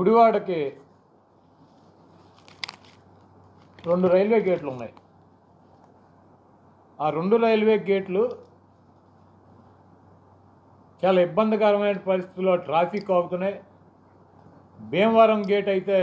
గుడివాడకి రెండు రైల్వే గేట్లు ఉన్నాయి ఆ రెండు రైల్వే గేట్లు చాలా ఇబ్బందికరమైన పరిస్థితుల్లో ట్రాఫిక్ అవుతున్నాయి భీమవరం గేట్ అయితే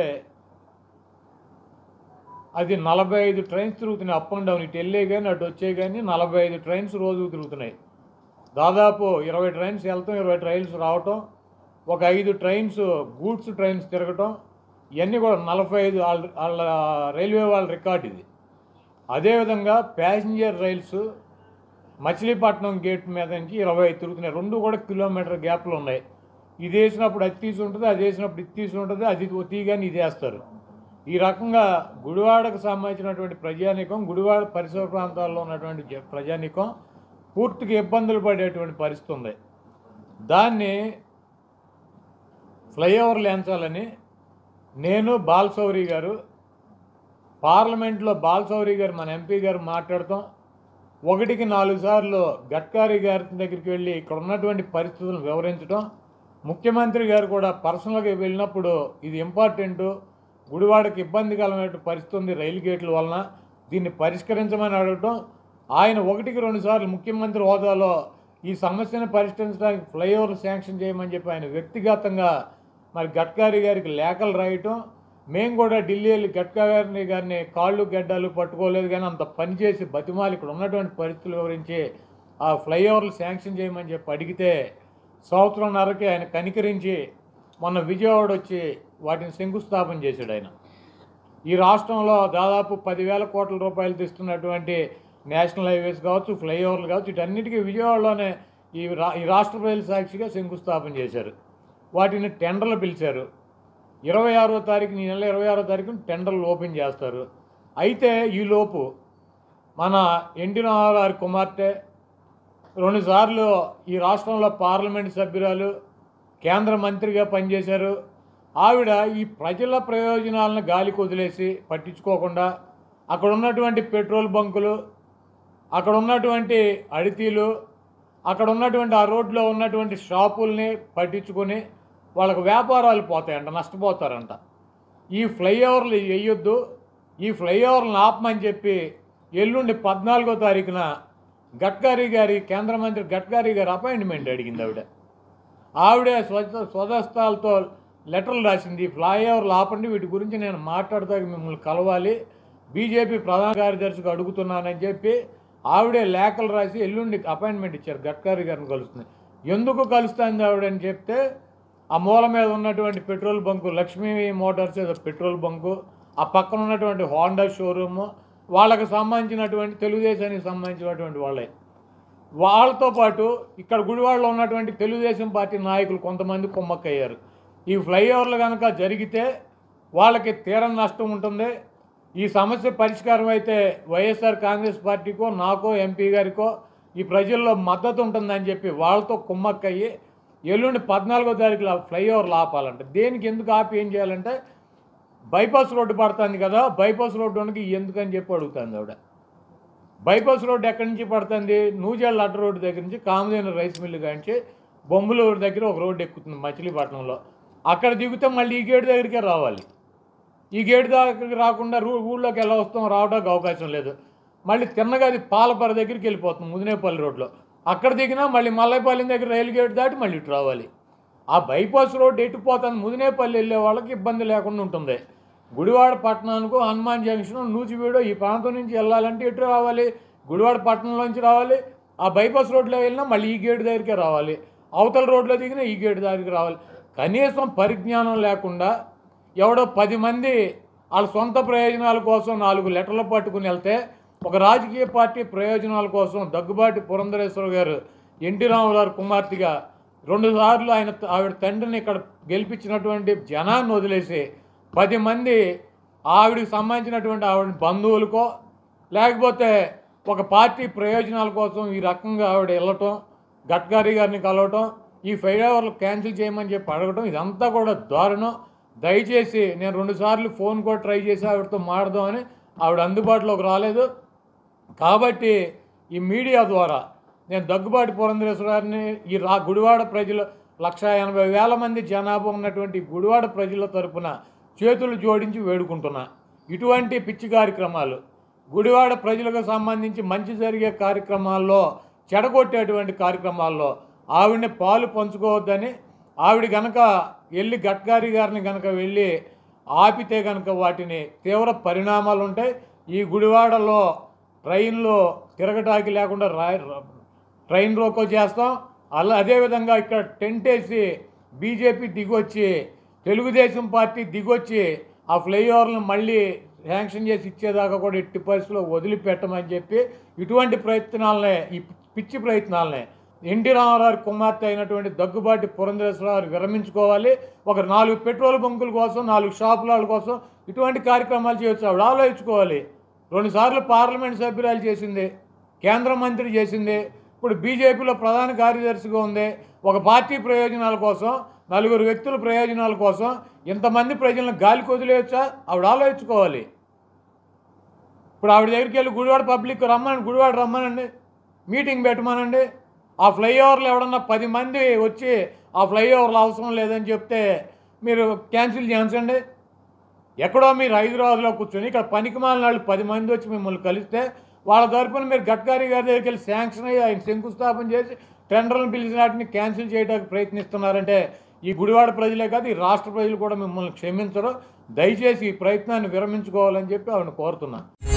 అది నలభై ఐదు ట్రైన్స్ తిరుగుతున్నాయి అప్ అండ్ డౌన్ ఇటు వెళ్ళే కానీ అటు వచ్చే కానీ నలభై ఐదు ట్రైన్స్ రోజు తిరుగుతున్నాయి దాదాపు ఇరవై ట్రైన్స్ వెళ్తాం ఇరవై ట్రైన్స్ రావటం ఒక ఐదు ట్రైన్స్ గూడ్స్ ట్రైన్స్ తిరగటం ఇవన్నీ కూడా నలభై ఐదు వాళ్ళ వాళ్ళ రైల్వే వాళ్ళ రికార్డ్ ఇది అదేవిధంగా ప్యాసింజర్ రైల్స్ మచిలీపట్నం గేట్ మీద నుంచి ఇరవై ఐదు తిరుగుతున్నాయి రెండు కూడా కిలోమీటర్ గ్యాప్లు ఉన్నాయి ఇది వేసినప్పుడు అది తీసి ఉంటుంది అది వేసినప్పుడు ఇది తీసి ఉంటుంది అది తీయగానే ఇది వేస్తారు ఈ రకంగా గుడివాడకు సంబంధించినటువంటి ప్రజానీకం గుడివాడ పరిసర ప్రాంతాల్లో ఉన్నటువంటి జ- ప్రజానీకం పూర్తిగా ఇబ్బందులు పడేటువంటి పరిస్థితి ఉంది దాన్ని ఫ్లైఓవర్ లేంచాలని నేను బాలసౌరి గారు పార్లమెంట్లో బాలసౌరి గారు మన ఎంపీ గారు మాట్లాడతాం ఒకటికి నాలుగు సార్లు గడ్కారీ గారి దగ్గరికి వెళ్ళి ఇక్కడ ఉన్నటువంటి పరిస్థితులను వివరించడం ముఖ్యమంత్రి గారు కూడా పర్సనల్గా వెళ్ళినప్పుడు ఇది ఇంపార్టెంట్ గుడివాడకి ఇబ్బందికరమైన పరిస్థితి ఉంది రైలు గేట్ల వలన దీన్ని పరిష్కరించమని అడగటం ఆయన ఒకటికి రెండు సార్లు ముఖ్యమంత్రి హోదాలో ఈ సమస్యను పరిష్కరించడానికి ఫ్లైఓవర్ శాంక్షన్ చేయమని చెప్పి ఆయన వ్యక్తిగతంగా మరి గడ్కారీ గారికి లేఖలు రాయటం మేము కూడా ఢిల్లీ వెళ్ళి గడ్కారీ గారిని కాళ్ళు గడ్డలు పట్టుకోలేదు కానీ అంత పనిచేసి బతిమాలి ఇక్కడ ఉన్నటువంటి పరిస్థితుల గురించి ఆ ఫ్లైఓవర్లు శాంక్షన్ చేయమని చెప్పి అడిగితే సంవత్సరంన్నరకి ఆయన కనికరించి మొన్న విజయవాడ వచ్చి వాటిని శంకుస్థాపన చేశాడు ఆయన ఈ రాష్ట్రంలో దాదాపు పదివేల కోట్ల రూపాయలు తెస్తున్నటువంటి నేషనల్ హైవేస్ కావచ్చు ఫ్లైఓవర్లు కావచ్చు వీటన్నిటికీ విజయవాడలోనే ఈ రా ఈ రాష్ట్ర ప్రజల సాక్షిగా శంకుస్థాపన చేశారు వాటిని టెండర్లు పిలిచారు ఇరవై ఆరో తారీఖు ఈ నెల ఇరవై ఆరో తారీఖున టెండర్లు ఓపెన్ చేస్తారు అయితే ఈలోపు మన ఎన్టీ రామారావు గారి కుమార్తె రెండుసార్లు ఈ రాష్ట్రంలో పార్లమెంట్ సభ్యురాలు కేంద్ర మంత్రిగా పనిచేశారు ఆవిడ ఈ ప్రజల ప్రయోజనాలను గాలికి వదిలేసి పట్టించుకోకుండా అక్కడ ఉన్నటువంటి పెట్రోల్ బంకులు అక్కడ ఉన్నటువంటి అడితీలు అక్కడ ఉన్నటువంటి ఆ రోడ్లో ఉన్నటువంటి షాపుల్ని పట్టించుకొని వాళ్ళకు వ్యాపారాలు పోతాయంట నష్టపోతారంట ఈ ఫ్లైఓవర్లు వేయొద్దు ఈ ఫ్లైఓవర్లను ఆపమని చెప్పి ఎల్లుండి పద్నాలుగో తారీఖున గడ్కరీ గారి కేంద్ర మంత్రి గడ్కరీ గారి అపాయింట్మెంట్ అడిగింది ఆవిడ ఆవిడే స్వచ్ఛ స్వదస్తాలతో లెటర్లు రాసింది ఫ్లైఓవర్లు ఆపండి వీటి గురించి నేను మాట్లాడతా మిమ్మల్ని కలవాలి బీజేపీ ప్రధాన కార్యదర్శికి అడుగుతున్నానని చెప్పి ఆవిడే లేఖలు రాసి ఎల్లుండి అపాయింట్మెంట్ ఇచ్చారు గడ్కరీ గారిని కలుస్తుంది ఎందుకు కలుస్తుంది ఆవిడని చెప్తే ఆ మూల మీద ఉన్నటువంటి పెట్రోల్ బంకు లక్ష్మీ మోటార్స్ ఏదో పెట్రోల్ బంకు ఆ పక్కన ఉన్నటువంటి హోండా షోరూము వాళ్ళకి సంబంధించినటువంటి తెలుగుదేశానికి సంబంధించినటువంటి వాళ్ళే వాళ్ళతో పాటు ఇక్కడ గుడివాడలో ఉన్నటువంటి తెలుగుదేశం పార్టీ నాయకులు కొంతమంది కుమ్మక్కయ్యారు ఈ ఫ్లైఓవర్లు కనుక జరిగితే వాళ్ళకి తీరని నష్టం ఉంటుంది ఈ సమస్య పరిష్కారం అయితే వైఎస్ఆర్ కాంగ్రెస్ పార్టీకో నాకో ఎంపీ గారికో ఈ ప్రజల్లో మద్దతు ఉంటుందని చెప్పి వాళ్ళతో కుమ్మక్కయ్యి ఎల్లుండి పద్నాలుగో తారీఖులో ఫ్లైఓవర్లు ఆపాలంట దేనికి ఎందుకు ఆపి ఏం చేయాలంటే బైపాస్ రోడ్డు పడుతుంది కదా బైపాస్ రోడ్డు ఉండకి ఎందుకని చెప్పి అడుగుతుంది ఆవిడ బైపాస్ రోడ్డు ఎక్కడి నుంచి పడుతుంది నూజాళ్ళ అడ్డ రోడ్డు దగ్గర నుంచి కామదేన రైస్ మిల్లు కాంచి బొమ్మలూరు దగ్గర ఒక రోడ్డు ఎక్కుతుంది మచిలీపట్నంలో అక్కడ దిగితే మళ్ళీ ఈ గేటు దగ్గరికే రావాలి ఈ గేటు దగ్గరికి రాకుండా రూ ఊళ్ళోకి ఎలా వస్తాం రావడానికి అవకాశం లేదు మళ్ళీ తిన్నగా అది పాలపర దగ్గరికి వెళ్ళిపోతుంది ముదినేపల్లి రోడ్లో అక్కడ దిగినా మళ్ళీ మల్లైపాలెం దగ్గర రైలు గేట్ దాటి మళ్ళీ ఇటు రావాలి ఆ బైపాస్ రోడ్ ఎటు పోతుంది ముదినేపల్లి వెళ్ళే వాళ్ళకి ఇబ్బంది లేకుండా ఉంటుంది గుడివాడ పట్టణానికి హనుమాన్ జంక్షన్ నూజివీడు ఈ ప్రాంతం నుంచి వెళ్ళాలంటే ఎటు రావాలి గుడివాడ పట్టణంలోంచి రావాలి ఆ బైపాస్ రోడ్లో వెళ్ళినా మళ్ళీ ఈ గేటు దగ్గరికే రావాలి అవతల రోడ్లో దిగినా ఈ గేటు దగ్గరికి రావాలి కనీసం పరిజ్ఞానం లేకుండా ఎవడో పది మంది వాళ్ళ సొంత ప్రయోజనాల కోసం నాలుగు లెటర్లు పట్టుకుని వెళ్తే ఒక రాజకీయ పార్టీ ప్రయోజనాల కోసం దగ్గుబాటి పురంధరేశ్వర గారు ఎన్టీ రామారావు కుమార్తెగా రెండు సార్లు ఆయన ఆవిడ తండ్రిని ఇక్కడ గెలిపించినటువంటి జనాన్ని వదిలేసి పది మంది ఆవిడకి సంబంధించినటువంటి ఆవిడ బంధువులకో లేకపోతే ఒక పార్టీ ప్రయోజనాల కోసం ఈ రకంగా ఆవిడ వెళ్ళటం గడ్కరీ గారిని కలవటం ఈ ఫైవ్ క్యాన్సిల్ చేయమని చెప్పి అడగటం ఇదంతా కూడా దారుణం దయచేసి నేను రెండుసార్లు ఫోన్ కూడా ట్రై చేసి ఆవిడతో మాడదామని ఆవిడ అందుబాటులోకి రాలేదు కాబట్టి ఈ మీడియా ద్వారా నేను దగ్గుబాటి పురంధరేశ్వర గారిని ఈ రా గుడివాడ ప్రజలు లక్ష ఎనభై వేల మంది జనాభా ఉన్నటువంటి గుడివాడ ప్రజల తరపున చేతులు జోడించి వేడుకుంటున్నా ఇటువంటి పిచ్చి కార్యక్రమాలు గుడివాడ ప్రజలకు సంబంధించి మంచి జరిగే కార్యక్రమాల్లో చెడగొట్టేటువంటి కార్యక్రమాల్లో ఆవిడని పాలు పంచుకోవద్దని ఆవిడ గనక వెళ్ళి గడ్కారీ గారిని గనక వెళ్ళి ఆపితే గనక వాటిని తీవ్ర పరిణామాలు ఉంటాయి ఈ గుడివాడలో ట్రైన్లో తిరగటాకి లేకుండా రా ట్రైన్ రోకో చేస్తాం అలా అదేవిధంగా ఇక్కడ టెంట్ వేసి బీజేపీ దిగొచ్చి తెలుగుదేశం పార్టీ దిగొచ్చి ఆ ఫ్లైఓవర్లను మళ్ళీ శాంక్షన్ చేసి ఇచ్చేదాకా కూడా ఎట్టి పరిస్థితుల్లో వదిలిపెట్టమని చెప్పి ఇటువంటి ప్రయత్నాలనే ఈ పిచ్చి ప్రయత్నాలనే ఎన్టీ రామారావు కుమార్తె అయినటువంటి దగ్గుబాటి పురంధరేశ్వరరావు విరమించుకోవాలి ఒక నాలుగు పెట్రోల్ బంకుల కోసం నాలుగు షాపుల కోసం ఇటువంటి కార్యక్రమాలు చేయొచ్చు ఆవిడ ఆలోచించుకోవాలి రెండుసార్లు పార్లమెంట్ సభ్యురాలు చేసింది కేంద్ర మంత్రి చేసింది ఇప్పుడు బీజేపీలో ప్రధాన కార్యదర్శిగా ఉంది ఒక పార్టీ ప్రయోజనాల కోసం నలుగురు వ్యక్తుల ప్రయోజనాల కోసం ఇంతమంది ప్రజలను గాలికి వదిలేయచ్చా ఆవిడ ఆలోచించుకోవాలి ఇప్పుడు ఆవిడ దగ్గరికి వెళ్ళి గుడివాడ పబ్లిక్ రమ్మనండి గుడివాడ రమ్మనండి మీటింగ్ పెట్టమనండి ఆ ఫ్లైఓవర్లు ఎవడన్నా పది మంది వచ్చి ఆ ఫ్లైఓవర్లు అవసరం లేదని చెప్తే మీరు క్యాన్సిల్ చేయించండి ఎక్కడో మీరు హైదరాబాద్లో కూర్చొని ఇక్కడ పనికి మాలిన వాళ్ళు పది మంది వచ్చి మిమ్మల్ని కలిస్తే వాళ్ళ తరపున మీరు గడ్కారీ గారి దగ్గరికి వెళ్ళి శాంక్షన్ అయ్యి ఆయన శంకుస్థాపన చేసి టెండర్లను పిలిచిన వాటిని క్యాన్సిల్ చేయడానికి ప్రయత్నిస్తున్నారంటే ఈ గుడివాడ ప్రజలే కాదు ఈ రాష్ట్ర ప్రజలు కూడా మిమ్మల్ని క్షమించరు దయచేసి ఈ ప్రయత్నాన్ని విరమించుకోవాలని చెప్పి ఆవిడ కోరుతున్నాను